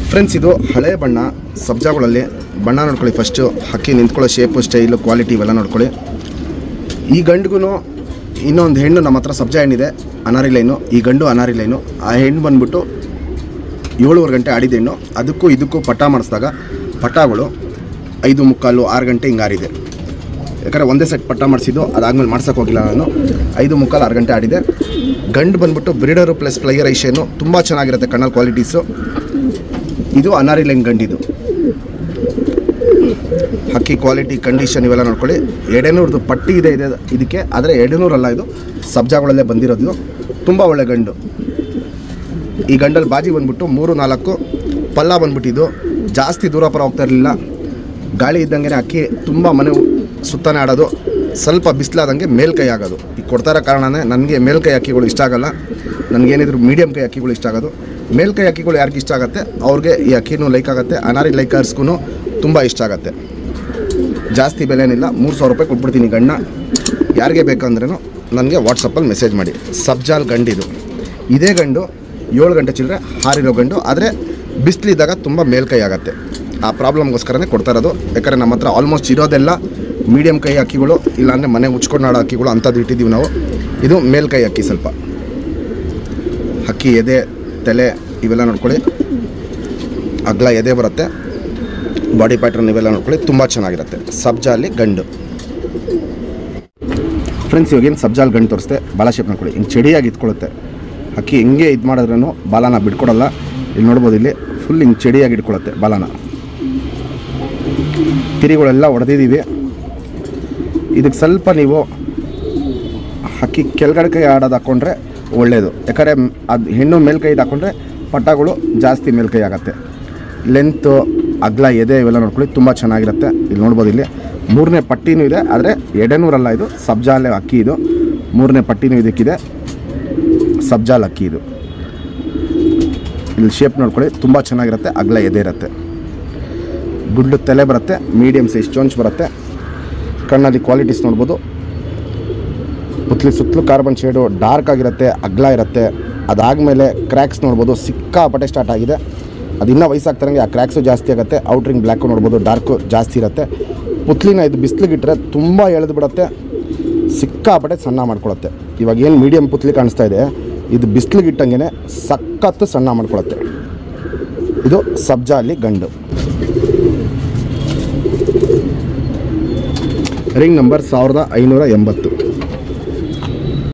friends ಇದು ಹಳೆ ಬಣ್ಣ ಸಬ್ಜಾಗಳಲ್ಲಿ ಬಣ್ಣ ನೋಡ್ಕೊಳ್ಳಿ ಫಸ್ಟು ಹಕ್ಕಿ ನಿಂತ್ಕೊಳ್ಳೋ ಶೇಪು ಸ್ಟೈಲು ಕ್ವಾಲಿಟಿ ಇವೆಲ್ಲ ನೋಡ್ಕೊಳ್ಳಿ ಈ ಗಂಡಿಗೂ ಇನ್ನೊಂದು ಹೆಣ್ಣು ನಮ್ಮ ಹತ್ರ ಸಬ್ಜಾ ಹೆಣ್ಣಿದೆ ಅನಾರಿ ಲೈನು ಈ ಗಂಡು ಅನಾರಿ ಲೈನು ಆ ಹೆಣ್ಣು ಬಂದ್ಬಿಟ್ಟು ಏಳುವರೆ ಗಂಟೆ ಆಡಿದ ಹೆಣ್ಣು ಅದಕ್ಕೂ ಇದಕ್ಕೂ ಪಟ್ಟ ಮಾಡಿಸಿದಾಗ ಪಟ್ಟಗಳು ಐದು ಮುಕ್ಕಾಲು ಆರು ಗಂಟೆ ಹಿಂಗೆ ಆರಿದೆ ಯಾಕಂದರೆ ಒಂದೇ ಸೆಟ್ ಪಟ್ಟ ಮಾಡಿಸಿದ್ದು ಅದಾದ್ಮೇಲೆ ಮಾಡ್ಸೋಕೆ ಹೋಗಿಲ್ಲ ನಾನು ಐದು ಮುಕ್ಕಾಲು ಆರು ಗಂಟೆ ಆಡಿದೆ ಗಂಡು ಬಂದ್ಬಿಟ್ಟು ಬ್ರೀಡರು ಪ್ಲಸ್ ಫ್ಲೈಯರ್ ಐಷೇನು ತುಂಬ ಚೆನ್ನಾಗಿರುತ್ತೆ ಕಣ್ಣಲ್ಲಿ ಕ್ವಾಲಿಟೀಸು ಇದು ಅನಾರಿ ಲೈನ್ ಗಂಡಿದು ಹಕ್ಕಿ ಕ್ವಾಲಿಟಿ ಕಂಡೀಷನ್ ಇವೆಲ್ಲ ನೋಡ್ಕೊಳ್ಳಿ ಎಡೆನೂರದು ಪಟ್ಟಿ ಇದೆ ಇದೆ ಇದಕ್ಕೆ ಆದರೆ ಎಡೆನೂರಲ್ಲ ಇದು ಸಬ್ಜಾಗಳಲ್ಲೇ ಬಂದಿರೋದು ತುಂಬ ಒಳ್ಳೆ ಗಂಡು ಈ ಗಂಡಲ್ಲಿ ಬಾಜಿ ಬಂದ್ಬಿಟ್ಟು ಮೂರು ನಾಲ್ಕು ಪಲ್ಲ ಬಂದ್ಬಿಟ್ಟಿದ್ದು ಜಾಸ್ತಿ ದೂರ ಪರ ಹೋಗ್ತಾ ಇರಲಿಲ್ಲ ಗಾಳಿ ಇದ್ದಂಗೆ ಅಕ್ಕಿ ತುಂಬ ಮನೆ ಸುತ್ತಾನೆ ಆಡೋದು ಸ್ವಲ್ಪ ಬಿಸಿಲಾದಂಗೆ ಮೇಲ್ಕೈ ಆಗೋದು ಈಗ ಕೊಡ್ತಾರ ಕಾರಣನೇ ನನಗೆ ಮೇಲ್ಕೈ ಅಕ್ಕಿಗಳು ಇಷ್ಟ ಆಗಲ್ಲ ನನಗೇನಿದ್ರು ಮೀಡಿಯಮ್ ಕೈ ಅಕ್ಕಿಗಳು ಇಷ್ಟ ಆಗೋದು ಮೇಲ್ಕೈ ಅಕ್ಕಿಗಳು ಯಾರಿಗೆ ಇಷ್ಟ ಆಗುತ್ತೆ ಅವ್ರಿಗೆ ಈ ಅಕ್ಕಿನೂ ಲೈಕ್ ಆಗುತ್ತೆ ಅನಾರಿ ಲೈಕರ್ಸ್ಗೂ ತುಂಬ ಇಷ್ಟ ಆಗುತ್ತೆ ಜಾಸ್ತಿ ಬೆಲೆ ಏನಿಲ್ಲ ಮೂರು ಸಾವಿರ ರೂಪಾಯಿ ಕೊಟ್ಬಿಡ್ತೀನಿ ಗಂಡ ಯಾರಿಗೆ ಬೇಕಂದ್ರೂ ನನಗೆ ವಾಟ್ಸಪ್ಪಲ್ಲಿ ಮೆಸೇಜ್ ಮಾಡಿ ಸಬ್ಜಾಲ್ ಗಂಡಿದು ಇದೇ ಗಂಡು ಏಳು ಗಂಟೆ ಚಿಲ್ಲರೆ ಹಾರಿರೋ ಗಂಡು ಆದರೆ ಬಿಸಿಲಿದ್ದಾಗ ತುಂಬ ಮೇಲ್ಕೈ ಆಗುತ್ತೆ ಆ ಪ್ರಾಬ್ಲಮ್ಗೋಸ್ಕರನೇ ಕೊಡ್ತಾ ಇರೋದು ಯಾಕಂದರೆ ನಮ್ಮ ಹತ್ರ ಆಲ್ಮೋಸ್ಟ್ ಇರೋದೆಲ್ಲ ಮೀಡಿಯಮ್ ಕೈ ಅಕ್ಕಿಗಳು ಇಲ್ಲಾಂದರೆ ಮನೆ ಉಚ್ಕೊಂಡು ಆಡೋ ಅಕ್ಕಿಗಳು ಅಂಥದ್ದು ಇಟ್ಟಿದ್ದೀವಿ ನಾವು ಇದು ಮೇಲ್ಕೈ ಅಕ್ಕಿ ಸ್ವಲ್ಪ ಅಕ್ಕಿ ಎದೆ ತಲೆ ಇವೆಲ್ಲ ನೋಡ್ಕೊಳ್ಳಿ ಅಗ್ಲ ಎದೆ ಬರುತ್ತೆ ಬಾಡಿ ಪ್ಯಾಟ್ರನ್ ಇವೆಲ್ಲ ನೋಡ್ಕೊಳ್ಳಿ ತುಂಬ ಚೆನ್ನಾಗಿರುತ್ತೆ ಸಬ್ಜಾಲಿ ಗಂಡು ಫ್ರೆಂಡ್ಸ್ ಇವಾಗೇನು ಸಬ್ಜಾಲ್ ಗಂಡು ತೋರಿಸ್ತೆ ಬಾಲ ಶೇಪ್ ನೋಡ್ಕೊಳ್ಳಿ ಹಿಂಗೆ ಚಡಿಯಾಗಿ ಇಟ್ಕೊಳ್ಳುತ್ತೆ ಅಕ್ಕಿ ಹೆಂಗೆ ಇದು ಮಾಡಿದ್ರೂ ಬಾಲನ ಬಿಟ್ಕೊಡಲ್ಲ ಇಲ್ಲಿ ನೋಡ್ಬೋದು ಇಲ್ಲಿ ಫುಲ್ ಹಿಂಗೆ ಚಡಿಯಾಗಿ ಇಟ್ಕೊಳ್ಳುತ್ತೆ ಬಾಲನ ತಿರಿಗಳೆಲ್ಲ ಹೊಡೆದಿದ್ದೀವಿ ಇದಕ್ಕೆ ಸ್ವಲ್ಪ ನೀವು ಹಕ್ಕಿ ಕೆಳಗಡೆ ಕೈ ಆಡೋದು ಹಾಕ್ಕೊಂಡ್ರೆ ಒಳ್ಳೆಯದು ಯಾಕಂದರೆ ಅದು ಹೆಣ್ಣು ಮೇಲ್ಕೈದು ಹಾಕ್ಕೊಂಡ್ರೆ ಪಟ್ಟಗಳು ಜಾಸ್ತಿ ಮೇಲ್ಕೈ ಆಗುತ್ತೆ ಲೆಂತು ಅಗ್ಲ ಎದೆ ಇವೆಲ್ಲ ನೋಡ್ಕೊಳ್ಳಿ ತುಂಬ ಚೆನ್ನಾಗಿರುತ್ತೆ ಇಲ್ಲಿ ನೋಡ್ಬೋದು ಇಲ್ಲಿ ಮೂರನೇ ಪಟ್ಟಿನೂ ಇದೆ ಆದರೆ ಎಡೆನೂರಲ್ಲ ಇದು ಸಬ್ಜಾಲೆ ಅಕ್ಕಿ ಇದು ಮೂರನೇ ಪಟ್ಟಿನೂ ಇದಕ್ಕಿದೆ ಸಬ್ಜಾಲ್ ಅಕ್ಕಿ ಇದು ಇಲ್ಲಿ ಶೇಪ್ ನೋಡ್ಕೊಳ್ಳಿ ತುಂಬ ಚೆನ್ನಾಗಿರುತ್ತೆ ಅಗ್ಲ ಎದೆ ಇರುತ್ತೆ ಗುಡ್ಡು ತಲೆ ಬರುತ್ತೆ ಮೀಡಿಯಮ್ ಸೈಜ್ ಚೊಂಚ್ ಬರುತ್ತೆ ಕಣ್ಣಲ್ಲಿ ಕ್ವಾಲಿಟೀಸ್ ನೋಡ್ಬೋದು ಪುತ್ಲಿ ಸುತ್ತಲೂ ಕಾರ್ಬನ್ ಶೇಡು ಡಾರ್ಕ್ ಆಗಿರುತ್ತೆ ಅಗ್ಲ ಇರುತ್ತೆ ಅದಾದಮೇಲೆ ಕ್ರ್ಯಾಕ್ಸ್ ನೋಡ್ಬೋದು ಸಿಕ್ಕಾಪಟ್ಟೆ ಸ್ಟಾರ್ಟ್ ಆಗಿದೆ ಅದು ಇನ್ನೂ ವಯಸ್ಸಾಗ್ತಾರಂಗೆ ಆ ಕ್ರ್ಯಾಕ್ಸು ಜಾಸ್ತಿ ಆಗುತ್ತೆ ಔಟ್ರಿಂಗ್ ಬ್ಲ್ಯಾಕು ನೋಡ್ಬೋದು ಡಾರ್ಕು ಜಾಸ್ತಿ ಇರುತ್ತೆ ಪುತ್ಲಿನ ಇದು ಬಿಸಿಲಿಗಿಟ್ರೆ ತುಂಬ ಎಳೆದು ಬಿಡುತ್ತೆ ಸಿಕ್ಕಾಪಟ್ಟೆ ಸಣ್ಣ ಮಾಡ್ಕೊಳುತ್ತೆ ಇವಾಗ ಏನು ಮೀಡಿಯಮ್ ಪುತ್ಲಿ ಕಾಣಿಸ್ತಾ ಇದೆ ಇದು ಬಿಸಿಲಿಗಿಟ್ಟಂಗೆ ಸಖತ್ತು ಸಣ್ಣ ಮಾಡ್ಕೊಳುತ್ತೆ ಇದು ಸಬ್ಜಾ ಅಲ್ಲಿ ಗಂಡು ರಿಂಗ್ ನಂಬರ್ ಸಾವಿರದ ಐನೂರ ಎಂಬತ್ತು